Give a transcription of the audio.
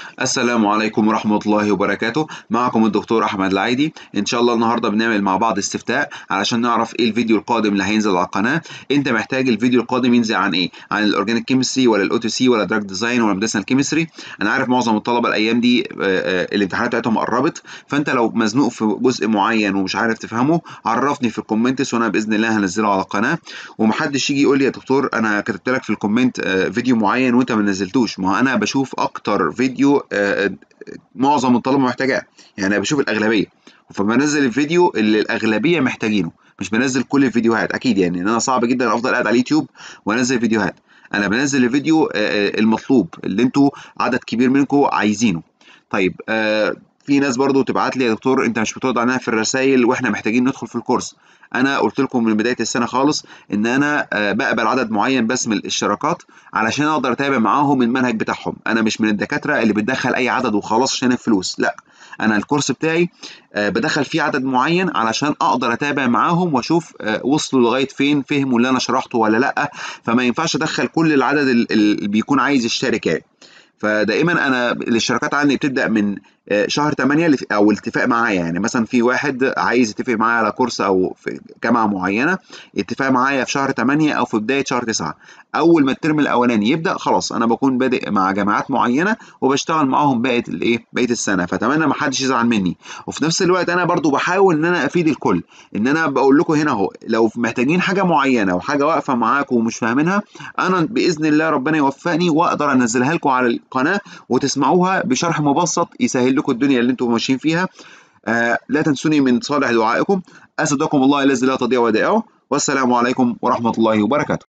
السلام عليكم ورحمة الله وبركاته معكم الدكتور أحمد العيدي إن شاء الله النهاردة بنعمل مع بعض استفتاء علشان نعرف إيه الفيديو القادم اللي هينزل على القناة أنت محتاج الفيديو القادم ينزل عن إيه عن الأورجانيك كيمستري ولا الأو تي سي ولا دراج ديزاين ولا ميديسنال كيمستري أنا عارف معظم الطلبة الأيام دي آه، آه، الامتحانات بتاعتهم قربت فأنت لو مزنوق في جزء معين ومش عارف تفهمه عرفني في الكومنتس وأنا بإذن الله هنزله على القناة ومحدش يجي يقول لي يا دكتور أنا كتبت لك في الكومنت آه، فيديو معين وأنت ما نزلتوش ما هو أنا بشوف أكتر فيديو آه، معظم الطلبه محتاجاه يعني انا بشوف الاغلبيه فبنزل الفيديو اللي الاغلبيه محتاجينه مش بنزل كل الفيديوهات اكيد يعني ان انا صعب جدا افضل قاعد على اليوتيوب وانزل فيديوهات انا بنزل الفيديو آه، آه، المطلوب اللي انتوا عدد كبير منكم عايزينه طيب آه، في ناس برضو تبعت لي يا دكتور انت مش بترد علينا في الرسائل واحنا محتاجين ندخل في الكورس انا قلت لكم من بدايه السنه خالص ان انا آه، بقبل عدد معين بس من الاشتراكات علشان اقدر اتابع معاهم المنهج بتاعهم انا مش من الدكاتره اللي بتدخل اي عدد وخلاص عشان الفلوس لا انا الكورس بتاعي آه، بدخل فيه عدد معين علشان اقدر اتابع معاهم واشوف آه، وصلوا لغايه فين فهموا اللي انا شرحته ولا لا فما ينفعش ادخل كل العدد ال- اللي بيكون عايز يشترك يعني فدائما انا الاشتراكات عندي بتبدا من آه، شهر 8 لف- او الاتفاق معايا يعني مثلا في واحد عايز يتفق معايا على كورس او في جامعه معينه اتفاق معايا في شهر 8 او في بدايه شهر 9 اول ما الترم الاولاني يبدا خلاص انا بكون بادئ مع جامعات معينه وبشتغل معاهم بقيه الايه بقيه السنه فاتمنى ما حدش يزعل مني وفي نفس الوقت انا برضو بحاول ان انا افيد الكل ان انا بقول لكم هنا اهو لو محتاجين حاجه معينه وحاجه واقفه معاكم ومش فاهمينها انا باذن الله ربنا يوفقني واقدر انزلها لكم على القناه وتسمعوها بشرح مبسط يسهل لكم الدنيا اللي انتم ماشيين فيها آه لا تنسوني من صالح دعائكم اسدكم الله الذي لا تضيع ودائعه والسلام عليكم ورحمه الله وبركاته